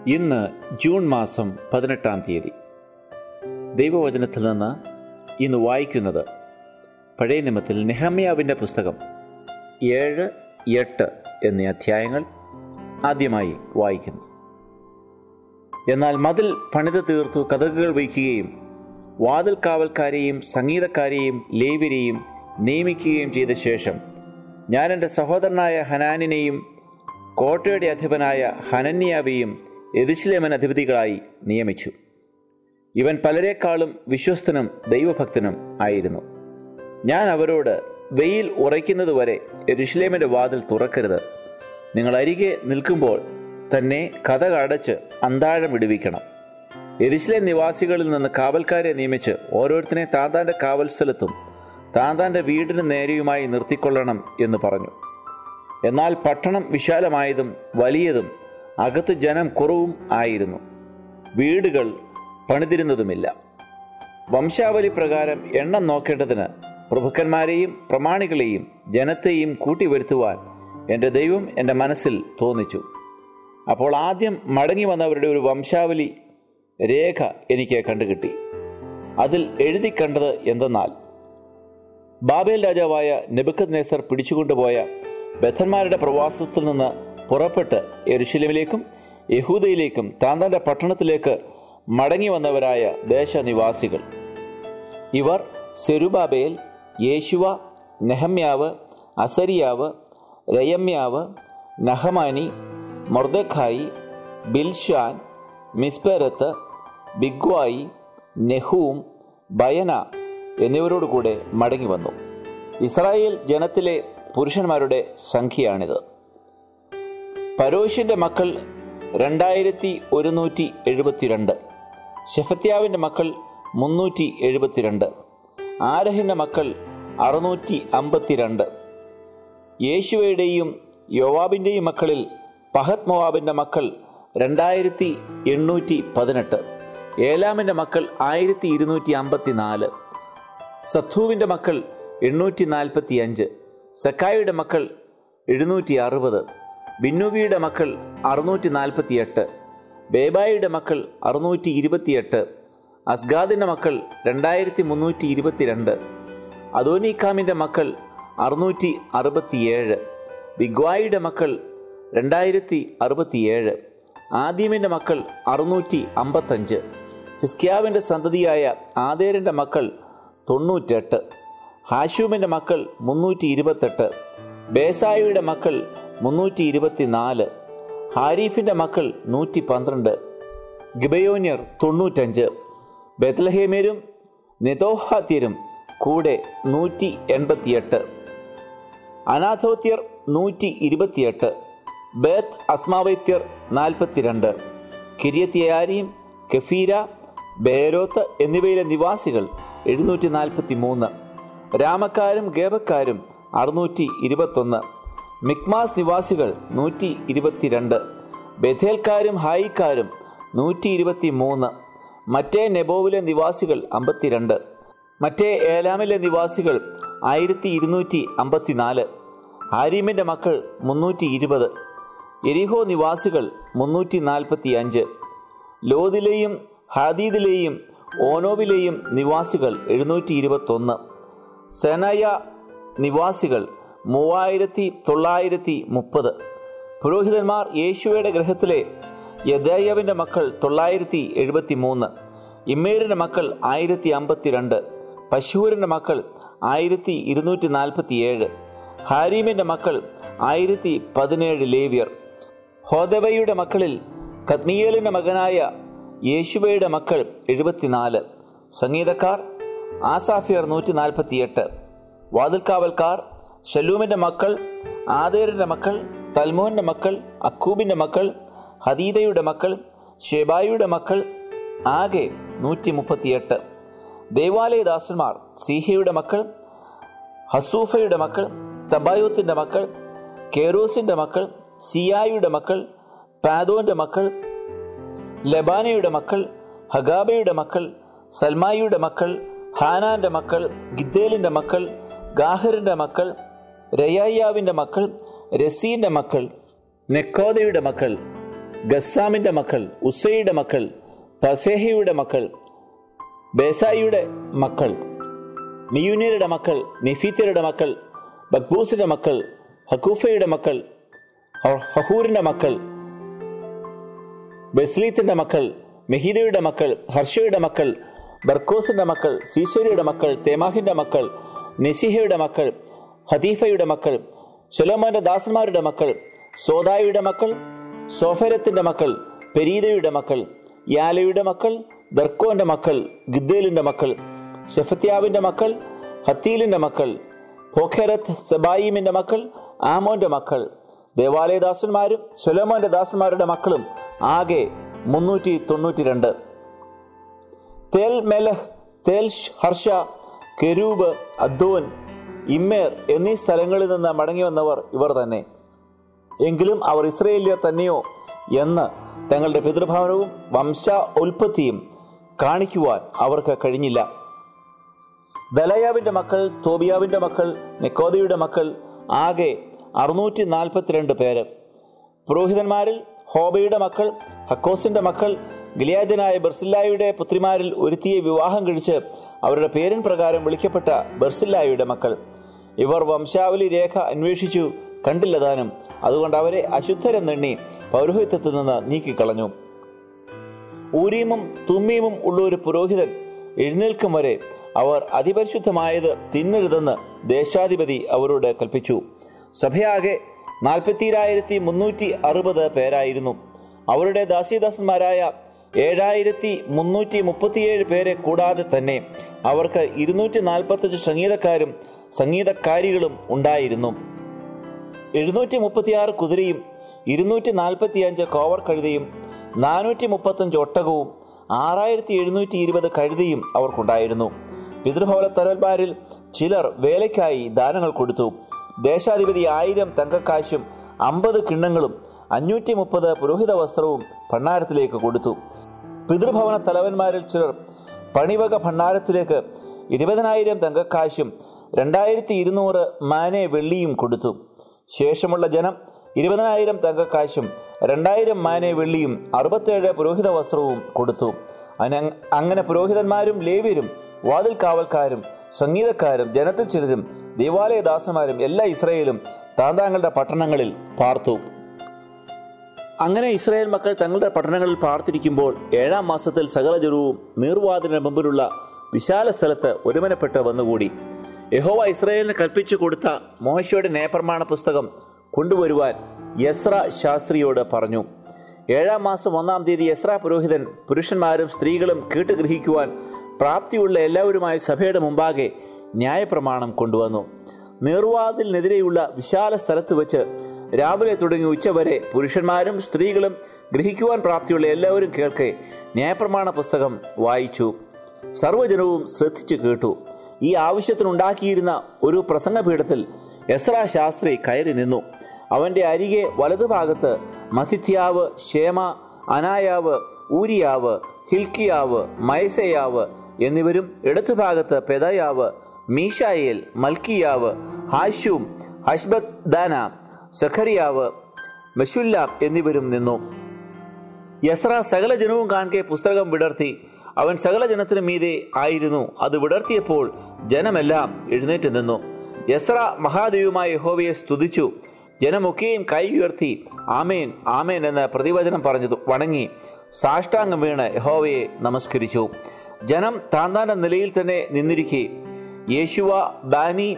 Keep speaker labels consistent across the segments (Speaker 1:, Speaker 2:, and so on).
Speaker 1: ഇന്ന് ജൂൺ മാസം പതിനെട്ടാം തീയതി ദൈവവചനത്തിൽ നിന്ന് ഇന്ന് വായിക്കുന്നത് പഴയ നിയമത്തിൽ നെഹമ്യാവിൻ്റെ പുസ്തകം ഏഴ് എട്ട് എന്നീ അധ്യായങ്ങൾ ആദ്യമായി വായിക്കുന്നു എന്നാൽ മതിൽ പണിത് തീർത്തു കഥകുകൾ വയ്ക്കുകയും വാതിൽ കാവൽക്കാരെയും സംഗീതക്കാരെയും ലേവരെയും നിയമിക്കുകയും ചെയ്ത ശേഷം ഞാൻ എൻ്റെ സഹോദരനായ ഹനാനിനെയും കോട്ടയുടെ അധിപനായ ഹനന്യാവെയും എരുശിലേമൻ അധിപതികളായി നിയമിച്ചു ഇവൻ പലരെക്കാളും വിശ്വസ്തനും ദൈവഭക്തനും ആയിരുന്നു ഞാൻ അവരോട് വെയിൽ ഉറയ്ക്കുന്നതുവരെ എരുഷലേമിൻ്റെ വാതിൽ തുറക്കരുത് നിങ്ങൾ അരികെ നിൽക്കുമ്പോൾ തന്നെ കഥ അടച്ച് അന്താഴം വിടുവിക്കണം എരുശലേം നിവാസികളിൽ നിന്ന് കാവൽക്കാരെ നിയമിച്ച് ഓരോരുത്തരെ താന്താൻ്റെ കാവൽ സ്ഥലത്തും താന്താൻ്റെ വീടിന് നേരെയുമായി നിർത്തിക്കൊള്ളണം എന്ന് പറഞ്ഞു എന്നാൽ പട്ടണം വിശാലമായതും വലിയതും അകത്ത് ജനം കുറവും ആയിരുന്നു വീടുകൾ പണിതിരുന്നതുമില്ല വംശാവലി പ്രകാരം എണ്ണം നോക്കേണ്ടതിന് പ്രഭുക്കന്മാരെയും പ്രമാണികളെയും ജനത്തെയും കൂട്ടിവരുത്തുവാൻ എൻ്റെ ദൈവം എൻ്റെ മനസ്സിൽ തോന്നിച്ചു അപ്പോൾ ആദ്യം മടങ്ങി വന്നവരുടെ ഒരു വംശാവലി രേഖ എനിക്ക് കണ്ടുകിട്ടി അതിൽ എഴുതി കണ്ടത് എന്തെന്നാൽ ബാബേൽ രാജാവായ നെബുക്കത് നെസർ പിടിച്ചുകൊണ്ടുപോയ ബദ്ധന്മാരുടെ പ്രവാസത്തിൽ നിന്ന് പുറപ്പെട്ട് എരുശിലമിലേക്കും യഹൂദയിലേക്കും താന്താന്റെ പട്ടണത്തിലേക്ക് മടങ്ങി വന്നവരായ ദേശനിവാസികൾ ഇവർ സെരുബാബേൽ യേശുവ നെഹമ്യാവ് അസരിയാവ് രയമ്യാവ് നഹമാനി മൊർദഖായി ബിൽഷാൻ മിസ്പെരത്ത് ബിഗ്വായി നെഹൂം ബയന എന്നിവരോടുകൂടെ മടങ്ങി വന്നു ഇസ്രായേൽ ജനത്തിലെ പുരുഷന്മാരുടെ സംഖ്യയാണിത് പരോഷിന്റെ മക്കൾ രണ്ടായിരത്തി ഒരുന്നൂറ്റി എഴുപത്തിരണ്ട് ഷെഫത്യാവിൻ്റെ മക്കൾ മുന്നൂറ്റി എഴുപത്തിരണ്ട് ആരഹിൻ്റെ മക്കൾ അറുന്നൂറ്റി അമ്പത്തിരണ്ട് യേശുവയുടെയും യോവാബിൻ്റെയും മക്കളിൽ പഹത് മോവാബിൻ്റെ മക്കൾ രണ്ടായിരത്തി എണ്ണൂറ്റി പതിനെട്ട് ഏലാമിൻ്റെ മക്കൾ ആയിരത്തി ഇരുന്നൂറ്റി അമ്പത്തി നാല് സത്തൂവിൻ്റെ മക്കൾ എണ്ണൂറ്റി നാൽപ്പത്തി അഞ്ച് സക്കായിയുടെ മക്കൾ എഴുന്നൂറ്റി അറുപത് ബിന്നുവിയുടെ മക്കൾ അറുന്നൂറ്റി നാൽപ്പത്തി എട്ട് ബേബായിയുടെ മക്കൾ അറുന്നൂറ്റി ഇരുപത്തിയെട്ട് അസ്ഗാദിൻ്റെ മക്കൾ രണ്ടായിരത്തി മുന്നൂറ്റി ഇരുപത്തിരണ്ട് അദോനിക്കാമിൻ്റെ മക്കൾ അറുന്നൂറ്റി അറുപത്തിയേഴ് ബിഗ്വായിയുടെ മക്കൾ രണ്ടായിരത്തി അറുപത്തിയേഴ് ആദ്യമിൻ്റെ മക്കൾ അറുന്നൂറ്റി അമ്പത്തഞ്ച് ഹിസ്കിയാവിൻ്റെ സന്തതിയായ ആദേരിൻ്റെ മക്കൾ തൊണ്ണൂറ്റെട്ട് ഹാഷൂമിൻ്റെ മക്കൾ മുന്നൂറ്റി ഇരുപത്തെട്ട് ബേസായിയുടെ മക്കൾ മുന്നൂറ്റി ഇരുപത്തിനാല് ഹാരീഫിൻ്റെ മക്കൾ നൂറ്റി പന്ത്രണ്ട് ഗിബയോന്യർ തൊണ്ണൂറ്റഞ്ച് ബെത്ലഹേമ്യരും നെതോഹാത്യരും കൂടെ നൂറ്റി എൺപത്തിയെട്ട് അനാഥോത്യർ നൂറ്റി ഇരുപത്തിയെട്ട് ബേത്ത് അസ്മാവൈത്യർ നാൽപ്പത്തിരണ്ട് കിരിയത്തിയാരിയും കെഫീര ബേരോത്ത് എന്നിവയിലെ നിവാസികൾ എഴുന്നൂറ്റി നാൽപ്പത്തി മൂന്ന് രാമക്കാരും ഗേബക്കാരും അറുന്നൂറ്റി ഇരുപത്തൊന്ന് മിക്മാസ് നിവാസികൾ നൂറ്റി ഇരുപത്തിരണ്ട് ബഥേൽക്കാരും ഹായിക്കാരും നൂറ്റി ഇരുപത്തി മൂന്ന് മറ്റേ നെബോവിലെ നിവാസികൾ അമ്പത്തിരണ്ട് മറ്റേ ഏലാമിലെ നിവാസികൾ ആയിരത്തി ഇരുന്നൂറ്റി അമ്പത്തിനാല് ആരീമിൻ്റെ മക്കൾ മുന്നൂറ്റി ഇരുപത് എരിഹോ നിവാസികൾ മുന്നൂറ്റി നാൽപ്പത്തി അഞ്ച് ലോദിലെയും ഹാദീദിലെയും ഓനോവിലെയും നിവാസികൾ എഴുന്നൂറ്റി ഇരുപത്തൊന്ന് സെനയ നിവാസികൾ മൂവായിരത്തി തൊള്ളായിരത്തി മുപ്പത് പുരോഹിതന്മാർ യേശുവയുടെ ഗ്രഹത്തിലെ യദയവിൻ്റെ മക്കൾ തൊള്ളായിരത്തി എഴുപത്തി മൂന്ന് ഇമ്മേറിൻ്റെ മക്കൾ ആയിരത്തി അമ്പത്തിരണ്ട് പശൂരിൻ്റെ മക്കൾ ആയിരത്തി ഇരുന്നൂറ്റി നാൽപ്പത്തി ഏഴ് ഹാരീമിൻ്റെ മക്കൾ ആയിരത്തി പതിനേഴ് ലേവ്യർ ഹോദവയുടെ മക്കളിൽ കദ്മിയേലിൻ്റെ മകനായ യേശുവയുടെ മക്കൾ എഴുപത്തിനാല് സംഗീതക്കാർ ആസാഫിയർ നൂറ്റി നാൽപ്പത്തിയെട്ട് വാതിൽക്കാവൽക്കാർ ഷല്ലൂമിൻ്റെ മക്കൾ ആദേറിൻ്റെ മക്കൾ തൽമോന്റെ മക്കൾ അക്കൂബിൻ്റെ മക്കൾ ഹദീദയുടെ മക്കൾ ഷെബായിയുടെ മക്കൾ ആകെ നൂറ്റി മുപ്പത്തിയെട്ട് ദേവാലയദാസന്മാർ സീഹയുടെ മക്കൾ ഹസൂഫയുടെ മക്കൾ തബായൂത്തിൻ്റെ മക്കൾ കേറൂസിൻ്റെ മക്കൾ സിയായുടെ മക്കൾ പാദോന്റെ മക്കൾ ലബാനയുടെ മക്കൾ ഹഗാബയുടെ മക്കൾ സൽമായിയുടെ മക്കൾ ഹാനാന്റെ മക്കൾ ഗിദ്ദേലിന്റെ മക്കൾ ഗാഹിറിന്റെ മക്കൾ രയായാവിന്റെ മക്കൾ രസീന്റെ മക്കൾ നെക്കോദയുടെ മക്കൾ ഗസ്സാമിന്റെ മക്കൾ ഉസയുടെ മക്കൾ പസേഹയുടെ മക്കൾ ബേസായിയുടെ മക്കൾ മിയുനീരുടെ മക്കൾ നിഫീത്യരുടെ മക്കൾ ബക്ബൂസിന്റെ മക്കൾ ഹക്കൂഫയുടെ മക്കൾ ഹഹൂരിന്റെ മക്കൾ ബസ്ലീത്തിന്റെ മക്കൾ മെഹീദയുടെ മക്കൾ ഹർഷയുടെ മക്കൾ ബർക്കോസിന്റെ മക്കൾ സീസോരിയുടെ മക്കൾ തേമാഹിന്റെ മക്കൾ നെസിഹയുടെ മക്കൾ ഹദീഫയുടെ മക്കൾ സുലൈമാന്റെ ദാസന്മാരുടെ മക്കൾ സോദായുടെ മക്കൾ സോഫരത്തിന്റെ മക്കൾ പെരീദയുടെ മക്കൾ യാലയുടെ മക്കൾ ദർക്കോന്റെ മക്കൾ ഗിദ്ദേലിന്റെ മക്കൾ ഷെഫത്യാവിന്റെ മക്കൾ ഹത്തീലിന്റെ മക്കൾ പോഖേരത്ത് സെബായിമിന്റെ മക്കൾ ആമോന്റെ മക്കൾ ദേവാലയദാസന്മാരും സുലൈമാന്റെ ദാസന്മാരുടെ മക്കളും ആകെ മുന്നൂറ്റി തൊണ്ണൂറ്റി രണ്ട് തേൽ മെലഹ് തേൽ ഹർഷ കെരൂബ് അദ്ദോൻ ഇമ്മേർ എന്നീ സ്ഥലങ്ങളിൽ നിന്ന് മടങ്ങി വന്നവർ ഇവർ തന്നെ എങ്കിലും അവർ ഇസ്രയേലിയർ തന്നെയോ എന്ന് തങ്ങളുടെ പിതൃഭവനവും വംശ ഉൽപ്പത്തിയും കാണിക്കുവാൻ അവർക്ക് കഴിഞ്ഞില്ല ദലയാവിന്റെ മക്കൾ തോബിയാവിന്റെ മക്കൾ നെക്കോദയുടെ മക്കൾ ആകെ അറുന്നൂറ്റി നാൽപ്പത്തിരണ്ട് പേര് പുരോഹിതന്മാരിൽ ഹോബയുടെ മക്കൾ ഹക്കോസിന്റെ മക്കൾ ഗിലിയാദനായ ബർസില്ലായുടെ പുത്രിമാരിൽ ഒരുത്തിയെ വിവാഹം കഴിച്ച് അവരുടെ പേരിൻ പ്രകാരം വിളിക്കപ്പെട്ട ബർസില്ലായുടെ മക്കൾ ഇവർ വംശാവലി രേഖ അന്വേഷിച്ചു കണ്ടില്ലതാനും അതുകൊണ്ട് അവരെ അശുദ്ധരെന്നെണ്ണി പൗരോഹിത്യത്തിൽ നിന്ന് നീക്കിക്കളഞ്ഞു ഊരീമും തുമ്മീമും ഉള്ള ഒരു പുരോഹിതൻ എഴുന്നേൽക്കും വരെ അവർ അതിപരിശുദ്ധമായത് തിന്നരുതെന്ന് ദേശാധിപതി അവരോട് കൽപ്പിച്ചു സഭയാകെ നാൽപ്പത്തിരായിരത്തി മുന്നൂറ്റി അറുപത് പേരായിരുന്നു അവരുടെ ദാസീദാസന്മാരായ ഏഴായിരത്തി മുന്നൂറ്റി മുപ്പത്തിയേഴ് പേരെ കൂടാതെ തന്നെ അവർക്ക് ഇരുന്നൂറ്റി നാൽപ്പത്തഞ്ച് സംഗീതക്കാരും സംഗീതക്കാരികളും ഉണ്ടായിരുന്നു എഴുന്നൂറ്റി മുപ്പത്തിയാറ് കുതിരയും ഇരുന്നൂറ്റി നാൽപ്പത്തിയഞ്ച് കോവർ കഴുതയും നാനൂറ്റി മുപ്പത്തഞ്ച് ഒട്ടകവും ആറായിരത്തി എഴുന്നൂറ്റി ഇരുപത് കഴുതയും അവർക്കുണ്ടായിരുന്നു പിതൃഭവന തലന്മാരിൽ ചിലർ വേലയ്ക്കായി ദാനങ്ങൾ കൊടുത്തു ദേശാധിപതി ആയിരം തങ്കക്കാശും അമ്പത് കിണ്ണങ്ങളും അഞ്ഞൂറ്റി മുപ്പത് പുരോഹിത വസ്ത്രവും ഭണ്ണാരത്തിലേക്ക് കൊടുത്തു പിതൃഭവന തലവന്മാരിൽ ചിലർ പണിവക ഭണ്ണാരത്തിലേക്ക് ഇരുപതിനായിരം തങ്കക്കാശും രണ്ടായിരത്തി ഇരുന്നൂറ് മാനെ വെള്ളിയും കൊടുത്തു ശേഷമുള്ള ജനം ഇരുപതിനായിരം തങ്കക്കാശും രണ്ടായിരം മാനെ വെള്ളിയും അറുപത്തേഴ് പുരോഹിത വസ്ത്രവും കൊടുത്തു അന- അങ്ങനെ പുരോഹിതന്മാരും ലേവ്യരും വാതിൽ കാവൽക്കാരും സംഗീതക്കാരും ജനത്തിൽ ചിലരും ദേവാലയദാസന്മാരും എല്ലാ ഇസ്രയേലും താന്താങ്ങളുടെ പട്ടണങ്ങളിൽ പാർത്തു അങ്ങനെ ഇസ്രായേൽ മക്കൾ തങ്ങളുടെ പട്ടണങ്ങളിൽ പാർത്തിരിക്കുമ്പോൾ ഏഴാം മാസത്തിൽ സകല ജനവും നീർവാതിലിന് മുമ്പിലുള്ള വിശാല സ്ഥലത്ത് ഒരുമനപ്പെട്ട് വന്നുകൂടി യഹോവ ഇസ്രായേലിന് കൽപ്പിച്ചു കൊടുത്ത മോശയുടെ നയപ്രമാണ പുസ്തകം കൊണ്ടുവരുവാൻ യസ്ര ശാസ്ത്രിയോട് പറഞ്ഞു ഏഴാം മാസം ഒന്നാം തീയതി യസ്ര പുരോഹിതൻ പുരുഷന്മാരും സ്ത്രീകളും കേട്ടുഗ്രഹിക്കുവാൻ പ്രാപ്തിയുള്ള എല്ലാവരുമായ സഭയുടെ മുമ്പാകെ ന്യായപ്രമാണം കൊണ്ടുവന്നു നീർവാതിലിനെതിരെയുള്ള വിശാല സ്ഥലത്ത് വെച്ച് രാവിലെ തുടങ്ങി ഉച്ചവരെ പുരുഷന്മാരും സ്ത്രീകളും ഗ്രഹിക്കുവാൻ പ്രാപ്തിയുള്ള എല്ലാവരും കേൾക്കെ ന്യായപ്രമാണ പുസ്തകം വായിച്ചു സർവ്വജനവും ശ്രദ്ധിച്ചു കേട്ടു ഈ ആവശ്യത്തിനുണ്ടാക്കിയിരുന്ന ഒരു പ്രസംഗപീഠത്തിൽ എസ്ര ശാസ്ത്രി കയറി നിന്നു അവന്റെ അരികെ വലതുഭാഗത്ത് മസിത്യാവ് ഷേമ അനായാവ് ഊരിയാവ് ഹിൽക്കിയാവ് മയസയാവ് എന്നിവരും ഇടതുഭാഗത്ത് പെദയാവ് മീഷായേൽ മൽക്കിയാവ് ഹാഷും ഹഷ്ബത് ദാന സഖറിയാവ് മെഷുല്ലാം എന്നിവരും നിന്നു യസ്ര സകല ജനവും കാണെ പുസ്തകം വിടർത്തി അവൻ സകല ജനത്തിനു മീതെ ആയിരുന്നു അത് വിടർത്തിയപ്പോൾ ജനമെല്ലാം എഴുന്നേറ്റ് നിന്നു യസ്ര മഹാദേവുമായ യഹോവയെ സ്തുതിച്ചു ജനമൊക്കെയും കൈ ഉയർത്തി ആമേൻ ആമേൻ എന്ന് പ്രതിവചനം പറഞ്ഞു വണങ്ങി സാഷ്ടാംഗം വീണ് യഹോവയെ നമസ്കരിച്ചു ജനം താന്താന്റെ നിലയിൽ തന്നെ നിന്നിരിക്കെ യേശുവ ബാനി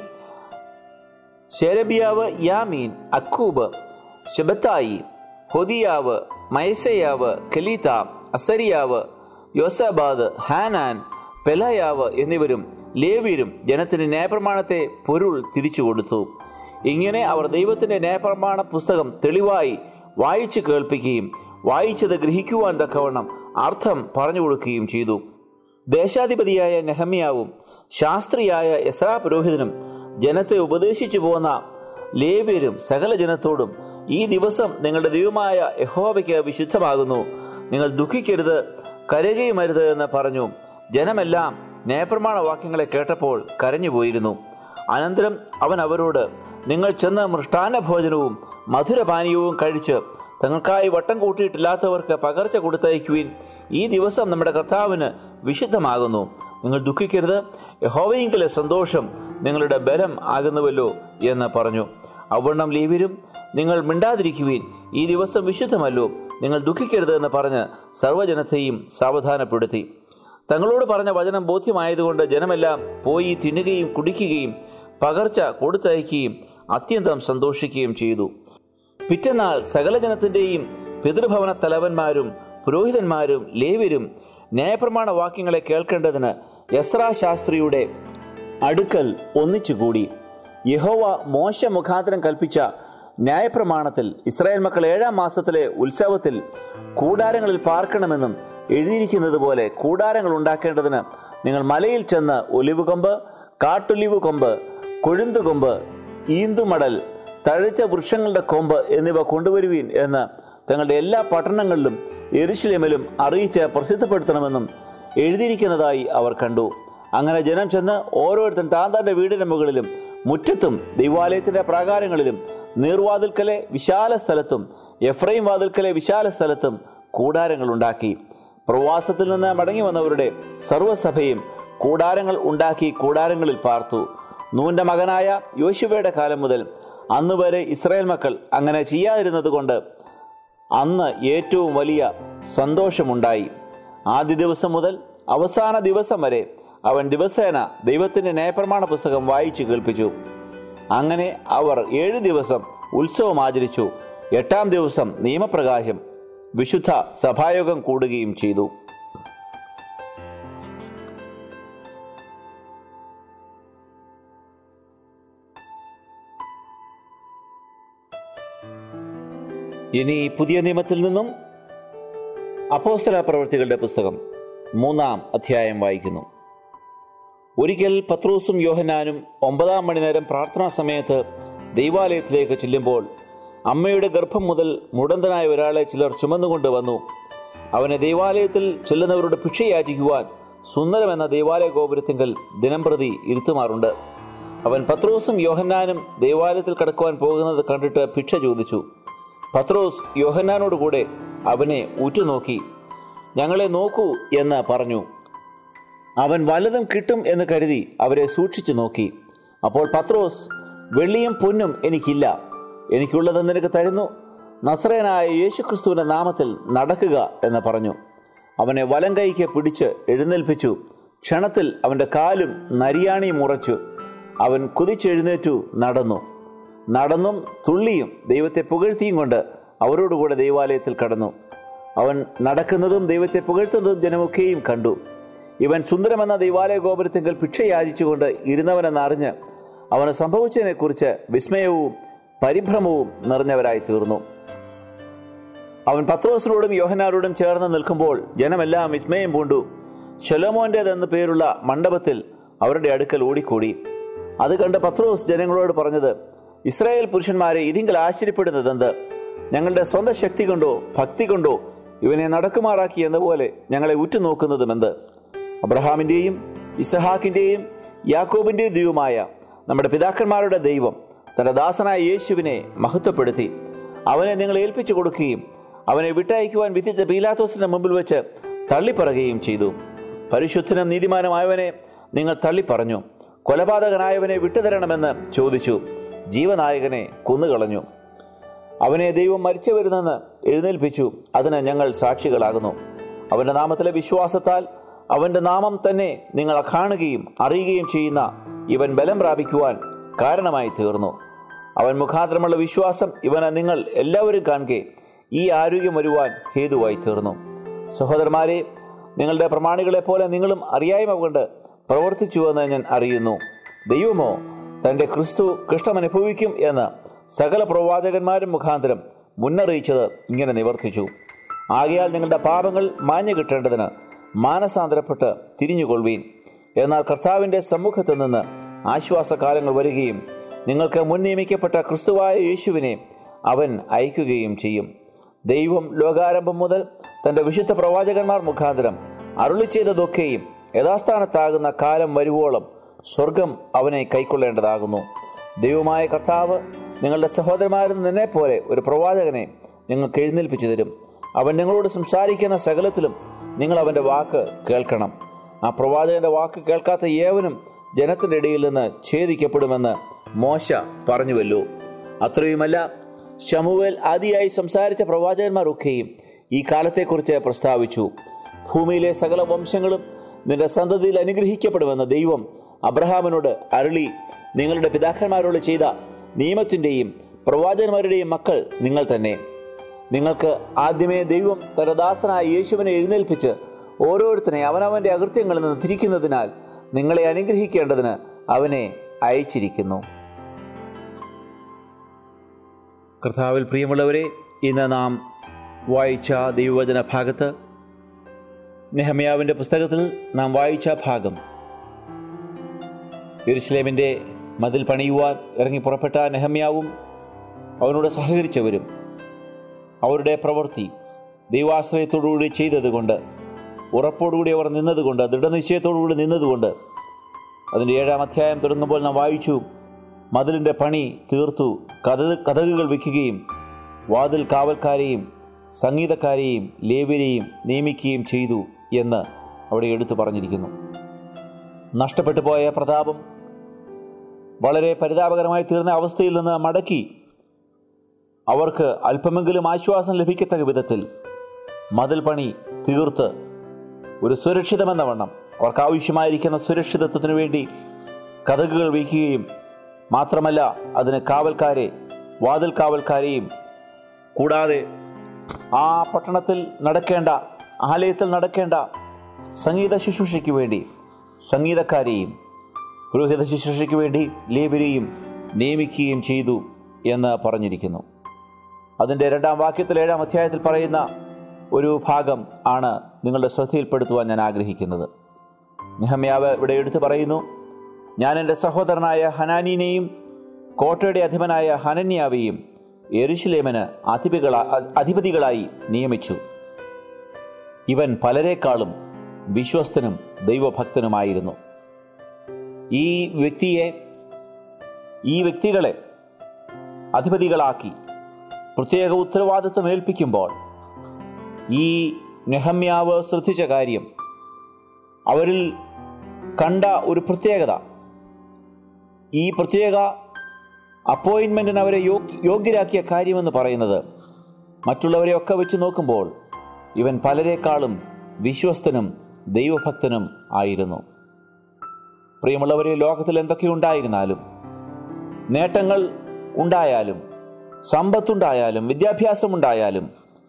Speaker 1: ശെരബിയാവ് യാമീൻ അക്കൂബ് ഷെബത്തായി ഹൊദിയാവ് മയസയാവ് കലീത്ത അസരിയാവ് യോസബാദ് ഹാനാൻ പെലയാവ് എന്നിവരും ലേവ്യരും ജനത്തിന് ന്യായപ്രമാണത്തെ പൊരുൾ തിരിച്ചു കൊടുത്തു ഇങ്ങനെ അവർ ദൈവത്തിന്റെ ന്യായപ്രമാണ പുസ്തകം തെളിവായി വായിച്ചു കേൾപ്പിക്കുകയും വായിച്ചത് ഗ്രഹിക്കുവാൻ തക്കവണ്ണം അർത്ഥം പറഞ്ഞു കൊടുക്കുകയും ചെയ്തു ദേശാധിപതിയായ നെഹമ്യാവും ശാസ്ത്രിയായ എസ്രാ പുരോഹിതനും ജനത്തെ ഉപദേശിച്ചു പോന്ന ലേവ്യരും സകല ജനത്തോടും ഈ ദിവസം നിങ്ങളുടെ ദൈവമായ യഹോവയ്ക്ക് വിശുദ്ധമാകുന്നു നിങ്ങൾ ദുഃഖിക്കരുത് കരയുകയുമരുത് എന്ന് പറഞ്ഞു ജനമെല്ലാം ന്യായപ്രമാണ വാക്യങ്ങളെ കേട്ടപ്പോൾ കരഞ്ഞുപോയിരുന്നു അനന്തരം അവൻ അവരോട് നിങ്ങൾ ചെന്ന് മൃഷ്ടാന്ന ഭോജനവും മധുരപാനീയവും കഴിച്ച് തങ്ങൾക്കായി വട്ടം കൂട്ടിയിട്ടില്ലാത്തവർക്ക് പകർച്ച കൊടുത്തയക്കുവിൻ ഈ ദിവസം നമ്മുടെ കർത്താവിന് വിശുദ്ധമാകുന്നു നിങ്ങൾ ദുഃഖിക്കരുത് യഹോവയെങ്കിലെ സന്തോഷം നിങ്ങളുടെ ബലം ആകുന്നുവല്ലോ എന്ന് പറഞ്ഞു അവണ്ണം ലേവ്യരും നിങ്ങൾ മിണ്ടാതിരിക്കുവിൻ ഈ ദിവസം വിശുദ്ധമല്ലോ നിങ്ങൾ ദുഃഖിക്കരുത് എന്ന് പറഞ്ഞ് സർവ്വജനത്തെയും സാവധാനപ്പെടുത്തി തങ്ങളോട് പറഞ്ഞ വചനം ബോധ്യമായതുകൊണ്ട് ജനമെല്ലാം പോയി തിന്നുകയും കുടിക്കുകയും പകർച്ച കൊടുത്തയക്കുകയും അത്യന്തം സന്തോഷിക്കുകയും ചെയ്തു പിറ്റന്നാൾ സകല ജനത്തിന്റെയും പിതൃഭവന തലവന്മാരും പുരോഹിതന്മാരും ലേവ്യരും ന്യായപ്രമാണ വാക്യങ്ങളെ കേൾക്കേണ്ടതിന് യസ്രാ ശാസ്ത്രിയുടെ അടുക്കൽ ഒന്നിച്ചുകൂടി യഹോവ മോശ മുഖാന്തരം കൽപ്പിച്ച ന്യായപ്രമാണത്തിൽ ഇസ്രായേൽ മക്കൾ ഏഴാം മാസത്തിലെ ഉത്സവത്തിൽ കൂടാരങ്ങളിൽ പാർക്കണമെന്നും എഴുതിയിരിക്കുന്നത് പോലെ കൂടാരങ്ങൾ ഉണ്ടാക്കേണ്ടതിന് നിങ്ങൾ മലയിൽ ചെന്ന് ഒലിവ് കൊമ്പ് കാട്ടൊലിവ് കൊമ്പ് കൊഴുന്തുകൊമ്പ് ഈന്തുമടൽ തഴച്ച വൃക്ഷങ്ങളുടെ കൊമ്പ് എന്നിവ കൊണ്ടുവരുവീൻ എന്ന് തങ്ങളുടെ എല്ലാ പട്ടണങ്ങളിലും എരുശലേമിലും അറിയിച്ച് പ്രസിദ്ധപ്പെടുത്തണമെന്നും എഴുതിയിരിക്കുന്നതായി അവർ കണ്ടു അങ്ങനെ ജനം ചെന്ന് ഓരോരുത്തൻ താൻ തന്റെ വീടിന്റെ മുകളിലും മുറ്റത്തും ദൈവാലയത്തിന്റെ പ്രാകാരങ്ങളിലും നീർവാതിൽക്കലെ വിശാല സ്ഥലത്തും എഫ്രൈം വാതിൽക്കലെ വിശാല സ്ഥലത്തും കൂടാരങ്ങൾ ഉണ്ടാക്കി പ്രവാസത്തിൽ നിന്ന് മടങ്ങി വന്നവരുടെ സർവ്വസഭയും കൂടാരങ്ങൾ ഉണ്ടാക്കി കൂടാരങ്ങളിൽ പാർത്തു നൂന്റെ മകനായ യോശുവയുടെ കാലം മുതൽ അന്ന് വരെ ഇസ്രായേൽ മക്കൾ അങ്ങനെ ചെയ്യാതിരുന്നത് കൊണ്ട് അന്ന് ഏറ്റവും വലിയ സന്തോഷമുണ്ടായി ആദ്യ ദിവസം മുതൽ അവസാന ദിവസം വരെ അവൻ ദിവസേന ദൈവത്തിന്റെ ന്യായപ്രമാണ പുസ്തകം വായിച്ചു കേൾപ്പിച്ചു അങ്ങനെ അവർ ഏഴ് ദിവസം ഉത്സവം ആചരിച്ചു എട്ടാം ദിവസം നിയമപ്രകാശം വിശുദ്ധ സഭായോഗം കൂടുകയും ചെയ്തു ഇനി പുതിയ നിയമത്തിൽ നിന്നും അപ്പോസ്തല പ്രവൃത്തികളുടെ പുസ്തകം മൂന്നാം അധ്യായം വായിക്കുന്നു ഒരിക്കൽ പത്രോസും യോഹനാനും ഒമ്പതാം മണിനേരം പ്രാർത്ഥനാ സമയത്ത് ദൈവാലയത്തിലേക്ക് ചെല്ലുമ്പോൾ അമ്മയുടെ ഗർഭം മുതൽ മുടന്തനായ ഒരാളെ ചിലർ ചുമന്നുകൊണ്ട് വന്നു അവനെ ദൈവാലയത്തിൽ ചെല്ലുന്നവരോട് ഭിക്ഷ യാചിക്കുവാൻ സുന്ദരം എന്ന ദൈവാലയ ഗോപുരത്തിങ്കൽ ദിനംപ്രതി ഇരുത്തുമാറുണ്ട് അവൻ പത്രോസും യോഹന്നാനും ദൈവാലയത്തിൽ കടക്കുവാൻ പോകുന്നത് കണ്ടിട്ട് ഭിക്ഷ ചോദിച്ചു പത്രോസ് യോഹന്നാനോട് കൂടെ അവനെ ഉറ്റുനോക്കി ഞങ്ങളെ നോക്കൂ എന്ന് പറഞ്ഞു അവൻ വലതും കിട്ടും എന്ന് കരുതി അവരെ സൂക്ഷിച്ചു നോക്കി അപ്പോൾ പത്രോസ് വെള്ളിയും പൊന്നും എനിക്കില്ല എനിക്കുള്ളത് നിനക്ക് തരുന്നു നസ്രയനായ യേശുക്രിസ്തുവിന്റെ നാമത്തിൽ നടക്കുക എന്ന് പറഞ്ഞു അവനെ വലം കൈക്ക് പിടിച്ച് എഴുന്നേൽപ്പിച്ചു ക്ഷണത്തിൽ അവന്റെ കാലും നരിയാണിയും ഉറച്ചു അവൻ കുതിച്ചെഴുന്നേറ്റു നടന്നു നടന്നും തുള്ളിയും ദൈവത്തെ പുകഴ്ത്തിയും കൊണ്ട് അവരോടുകൂടെ ദൈവാലയത്തിൽ കടന്നു അവൻ നടക്കുന്നതും ദൈവത്തെ പുകഴ്ത്തുന്നതും ജനമൊക്കെയും കണ്ടു ഇവൻ സുന്ദരമെന്ന ദൈവാലയ ഗോപുരത്തിങ്കൽ ഭിക്ഷ യാചിച്ചുകൊണ്ട് ഇരുന്നവനെന്ന് അറിഞ്ഞ് അവന് സംഭവിച്ചതിനെക്കുറിച്ച് വിസ്മയവും പരിഭ്രമവും നിറഞ്ഞവരായി തീർന്നു അവൻ പത്രോസിനോടും യോഹനാരോടും ചേർന്ന് നിൽക്കുമ്പോൾ ജനമെല്ലാം വിസ്മയം പൂണ്ടു ശലോമോന്റേതെന്ന് പേരുള്ള മണ്ഡപത്തിൽ അവരുടെ അടുക്കൽ ഓടിക്കൂടി അത് കണ്ട് പത്രോസ് ജനങ്ങളോട് പറഞ്ഞത് ഇസ്രായേൽ പുരുഷന്മാരെ ഇതിങ്കൽ ആശ്ചര്യപ്പെടുന്നതെന്ത് ഞങ്ങളുടെ സ്വന്തം ശക്തി കൊണ്ടോ ഭക്തി കൊണ്ടോ ഇവനെ നടക്കുമാറാക്കി എന്ന പോലെ ഞങ്ങളെ ഉറ്റുനോക്കുന്നതുമെന്ത് അബ്രഹാമിന്റെയും ഇസഹാക്കിന്റെയും യാക്കോബിന്റെയും ദൈവമായ നമ്മുടെ പിതാക്കന്മാരുടെ ദൈവം തന്റെ ദാസനായ യേശുവിനെ മഹത്വപ്പെടുത്തി അവനെ നിങ്ങൾ ഏൽപ്പിച്ചു കൊടുക്കുകയും അവനെ വിട്ടയക്കുവാൻ വിധിച്ച പീലാത്തോസിന്റെ മുമ്പിൽ വെച്ച് തള്ളിപ്പറയുകയും ചെയ്തു പരിശുദ്ധനും നീതിമാനുമായവനെ നിങ്ങൾ തള്ളിപ്പറഞ്ഞു കൊലപാതകനായവനെ വിട്ടുതരണമെന്ന് ചോദിച്ചു ജീവനായകനെ കൊന്നുകളഞ്ഞു അവനെ ദൈവം മരിച്ചവരിൽ നിന്ന് എഴുന്നേൽപ്പിച്ചു അതിന് ഞങ്ങൾ സാക്ഷികളാകുന്നു അവന്റെ നാമത്തിലെ വിശ്വാസത്താൽ അവന്റെ നാമം തന്നെ നിങ്ങൾ കാണുകയും അറിയുകയും ചെയ്യുന്ന ഇവൻ ബലം പ്രാപിക്കുവാൻ കാരണമായി തീർന്നു അവൻ മുഖാന്തരമുള്ള വിശ്വാസം ഇവന് നിങ്ങൾ എല്ലാവരും കാണുകെ ഈ ആരോഗ്യം വരുവാൻ ഹേതുവായി തീർന്നു സഹോദരന്മാരെ നിങ്ങളുടെ പ്രമാണികളെ പോലെ നിങ്ങളും അറിയായ്മ കൊണ്ട് പ്രവർത്തിച്ചുവെന്ന് ഞാൻ അറിയുന്നു ദൈവമോ തന്റെ ക്രിസ്തു കൃഷ്ണം അനുഭവിക്കും എന്ന് സകല പ്രവാചകന്മാരും മുഖാന്തരം മുന്നറിയിച്ചത് ഇങ്ങനെ നിവർത്തിച്ചു ആകയാൽ നിങ്ങളുടെ പാപങ്ങൾ മാഞ്ഞു കിട്ടേണ്ടതിന് മാനസാന്തരപ്പെട്ട് തിരിഞ്ഞുകൊള്ളുവീൻ എന്നാൽ കർത്താവിന്റെ സമ്മുഖത്ത് നിന്ന് ആശ്വാസകാലങ്ങൾ വരികയും നിങ്ങൾക്ക് മുൻ നിയമിക്കപ്പെട്ട ക്രിസ്തുവായ യേശുവിനെ അവൻ അയക്കുകയും ചെയ്യും ദൈവം ലോകാരംഭം മുതൽ തന്റെ വിശുദ്ധ പ്രവാചകന്മാർ മുഖാന്തരം അരുളി ചെയ്തതൊക്കെയും യഥാസ്ഥാനത്താകുന്ന കാലം വരുവോളം സ്വർഗം അവനെ കൈക്കൊള്ളേണ്ടതാകുന്നു ദൈവമായ കർത്താവ് നിങ്ങളുടെ സഹോദരന്മാരിൽ നിന്നെ പോലെ ഒരു പ്രവാചകനെ നിങ്ങൾക്ക് എഴുന്നേൽപ്പിച്ചു തരും അവൻ നിങ്ങളോട് സംസാരിക്കുന്ന സകലത്തിലും നിങ്ങൾ അവൻ്റെ വാക്ക് കേൾക്കണം ആ പ്രവാചകന്റെ വാക്ക് കേൾക്കാത്ത ഏവനും ജനത്തിൻ്റെ ഇടയിൽ നിന്ന് ഛേദിക്കപ്പെടുമെന്ന് മോശ പറഞ്ഞുവല്ലോ അത്രയുമല്ല ശമുവേൽ ആദിയായി സംസാരിച്ച പ്രവാചകന്മാരൊക്കെയും ഈ കാലത്തെക്കുറിച്ച് പ്രസ്താവിച്ചു ഭൂമിയിലെ സകല വംശങ്ങളും നിന്റെ സന്തതിയിൽ അനുഗ്രഹിക്കപ്പെടുമെന്ന് ദൈവം അബ്രഹാമിനോട് അരുളി നിങ്ങളുടെ പിതാക്കന്മാരോട് ചെയ്ത നിയമത്തിൻ്റെയും പ്രവാചകന്മാരുടെയും മക്കൾ നിങ്ങൾ തന്നെ നിങ്ങൾക്ക് ആദ്യമേ ദൈവം തന്റെ ദാസനായ യേശുവിനെ എഴുന്നേൽപ്പിച്ച് ഓരോരുത്തരെ അവനവന്റെ അകൃത്യങ്ങളിൽ നിന്ന് തിരിക്കുന്നതിനാൽ നിങ്ങളെ അനുഗ്രഹിക്കേണ്ടതിന് അവനെ അയച്ചിരിക്കുന്നു കർത്താവിൽ പ്രിയമുള്ളവരെ ഇന്ന് നാം വായിച്ച ദൈവവചന ഭാഗത്ത് നെഹമ്യാവിൻ്റെ പുസ്തകത്തിൽ നാം വായിച്ച ഭാഗം യെരുസലേമിൻ്റെ മതിൽ പണിയുവാൻ ഇറങ്ങി പുറപ്പെട്ട നെഹമ്യാവും അവനോട് സഹകരിച്ചവരും അവരുടെ പ്രവൃത്തി ദൈവാശ്രയത്തോടുകൂടി ചെയ്തതുകൊണ്ട് ഉറപ്പോടുകൂടി അവർ നിന്നതുകൊണ്ട് ദൃഢനിശ്ചയത്തോടുകൂടി നിന്നതുകൊണ്ട് അതിൻ്റെ ഏഴാം അധ്യായം തുടങ്ങുമ്പോൾ നാം വായിച്ചു മതിലിൻ്റെ പണി തീർത്തു കഥ കഥകുകൾ വയ്ക്കുകയും വാതിൽ കാവൽക്കാരെയും സംഗീതക്കാരെയും ലേവരെയും നിയമിക്കുകയും ചെയ്തു എന്ന് അവിടെ എടുത്തു പറഞ്ഞിരിക്കുന്നു നഷ്ടപ്പെട്ടു പോയ പ്രതാപം വളരെ പരിതാപകരമായി തീർന്ന അവസ്ഥയിൽ നിന്ന് മടക്കി അവർക്ക് അല്പമെങ്കിലും ആശ്വാസം ലഭിക്കത്തക്ക വിധത്തിൽ മതിൽ പണി തീർത്ത് ഒരു സുരക്ഷിതമെന്ന വണ്ണം അവർക്ക് ആവശ്യമായിരിക്കുന്ന സുരക്ഷിതത്വത്തിനു വേണ്ടി കഥകുകൾ വയ്ക്കുകയും മാത്രമല്ല അതിന് കാവൽക്കാരെ വാതിൽ കാവൽക്കാരെയും കൂടാതെ ആ പട്ടണത്തിൽ നടക്കേണ്ട ആലയത്തിൽ നടക്കേണ്ട സംഗീത ശുശ്രൂഷയ്ക്ക് വേണ്ടി സംഗീതക്കാരെയും പുരോഹിത ശുശ്രൂഷയ്ക്ക് വേണ്ടി ലേവരെയും നിയമിക്കുകയും ചെയ്തു എന്ന് പറഞ്ഞിരിക്കുന്നു അതിൻ്റെ രണ്ടാം വാക്യത്തിൽ ഏഴാം അധ്യായത്തിൽ പറയുന്ന ഒരു ഭാഗം ആണ് നിങ്ങളുടെ ശ്രദ്ധയിൽപ്പെടുത്തുവാൻ ഞാൻ ആഗ്രഹിക്കുന്നത് നെഹമ്യാവ് ഇവിടെ എടുത്തു പറയുന്നു ഞാൻ എൻ്റെ സഹോദരനായ ഹനാനീനെയും കോട്ടയുടെ അധിപനായ ഹനന്യാവെയും എരുശിലേമന് അധിപികളാ അധിപതികളായി നിയമിച്ചു ഇവൻ പലരെക്കാളും വിശ്വസ്തനും ദൈവഭക്തനുമായിരുന്നു ഈ വ്യക്തിയെ ഈ വ്യക്തികളെ അധിപതികളാക്കി പ്രത്യേക ഉത്തരവാദിത്വം ഏൽപ്പിക്കുമ്പോൾ ഈ നെഹമ്യാവ് ശ്രദ്ധിച്ച കാര്യം അവരിൽ കണ്ട ഒരു പ്രത്യേകത ഈ പ്രത്യേക അപ്പോയിൻമെൻറ്റിന് അവരെ യോഗ്യരാക്കിയ കാര്യമെന്ന് പറയുന്നത് മറ്റുള്ളവരെയൊക്കെ വെച്ച് നോക്കുമ്പോൾ ഇവൻ പലരെക്കാളും വിശ്വസ്തനും ദൈവഭക്തനും ആയിരുന്നു പ്രിയമുള്ളവരെ ലോകത്തിൽ എന്തൊക്കെ ഉണ്ടായിരുന്നാലും നേട്ടങ്ങൾ ഉണ്ടായാലും സമ്പത്തുണ്ടായാലും വിദ്യാഭ്യാസമുണ്ടായാലും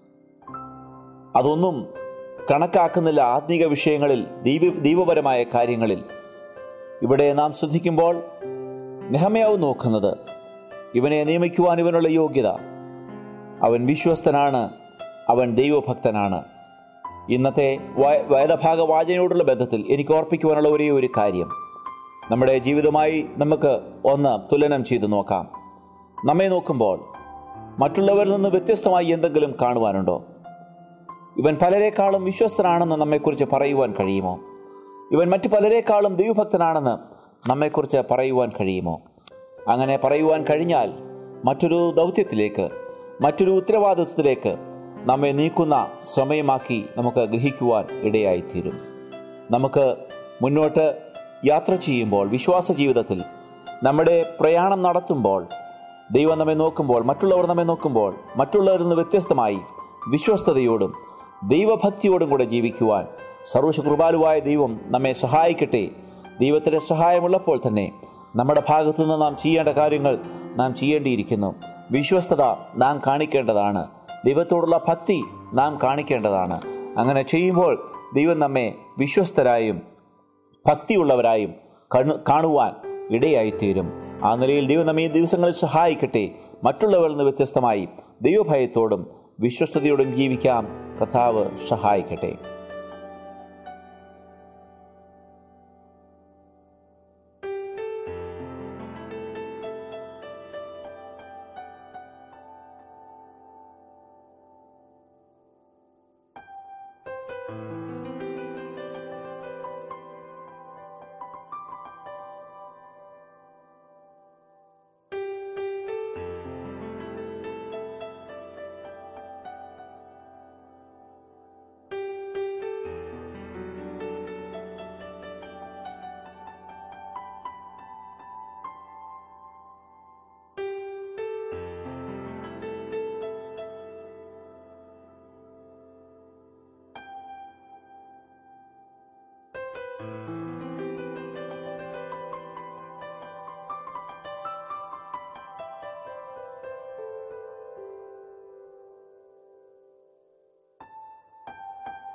Speaker 1: അതൊന്നും കണക്കാക്കുന്നില്ല ആത്മീക വിഷയങ്ങളിൽ ദൈവ ദൈവപരമായ കാര്യങ്ങളിൽ ഇവിടെ നാം ശ്രദ്ധിക്കുമ്പോൾ നെഹമയാവ് നോക്കുന്നത് ഇവനെ നിയമിക്കുവാൻ ഇവനുള്ള യോഗ്യത അവൻ വിശ്വസ്തനാണ് അവൻ ദൈവഭക്തനാണ് ഇന്നത്തെ വേദഭാഗ വാചനയോടുള്ള ബന്ധത്തിൽ എനിക്ക് ഓർപ്പിക്കുവാനുള്ള ഒരേ ഒരു കാര്യം നമ്മുടെ ജീവിതമായി നമുക്ക് ഒന്ന് തുലനം ചെയ്തു നോക്കാം നമ്മെ നോക്കുമ്പോൾ മറ്റുള്ളവരിൽ നിന്ന് വ്യത്യസ്തമായി എന്തെങ്കിലും കാണുവാനുണ്ടോ ഇവൻ പലരെക്കാളും വിശ്വസ്തനാണെന്ന് നമ്മെക്കുറിച്ച് പറയുവാൻ കഴിയുമോ ഇവൻ മറ്റു പലരെക്കാളും ദൈവഭക്തനാണെന്ന് നമ്മെക്കുറിച്ച് പറയുവാൻ കഴിയുമോ അങ്ങനെ പറയുവാൻ കഴിഞ്ഞാൽ മറ്റൊരു ദൗത്യത്തിലേക്ക് മറ്റൊരു ഉത്തരവാദിത്വത്തിലേക്ക് നമ്മെ നീക്കുന്ന സമയമാക്കി നമുക്ക് ഗ്രഹിക്കുവാൻ ഇടയായിത്തീരും നമുക്ക് മുന്നോട്ട് യാത്ര ചെയ്യുമ്പോൾ വിശ്വാസ ജീവിതത്തിൽ നമ്മുടെ പ്രയാണം നടത്തുമ്പോൾ ദൈവം നമ്മെ നോക്കുമ്പോൾ മറ്റുള്ളവർ നമ്മെ നോക്കുമ്പോൾ മറ്റുള്ളവരിൽ നിന്ന് വ്യത്യസ്തമായി വിശ്വസ്തയോടും ദൈവഭക്തിയോടും കൂടെ ജീവിക്കുവാൻ സർവശകൃപാലുവായ ദൈവം നമ്മെ സഹായിക്കട്ടെ ദൈവത്തിൻ്റെ സഹായമുള്ളപ്പോൾ തന്നെ നമ്മുടെ ഭാഗത്തുനിന്ന് നാം ചെയ്യേണ്ട കാര്യങ്ങൾ നാം ചെയ്യേണ്ടിയിരിക്കുന്നു വിശ്വസ്തത നാം കാണിക്കേണ്ടതാണ് ദൈവത്തോടുള്ള ഭക്തി നാം കാണിക്കേണ്ടതാണ് അങ്ങനെ ചെയ്യുമ്പോൾ ദൈവം നമ്മെ വിശ്വസ്തരായും ഭക്തിയുള്ളവരായും കണ്ണു കാണുവാൻ ഇടയായിത്തീരും ആ നിലയിൽ ദൈവം നമ്മെ ഈ ദിവസങ്ങളിൽ സഹായിക്കട്ടെ മറ്റുള്ളവരിൽ നിന്ന് വ്യത്യസ്തമായി ദൈവഭയത്തോടും വിശ്വസ്തയോടും ജീവിക്കാം കഥാവ് സഹായിക്കട്ടെ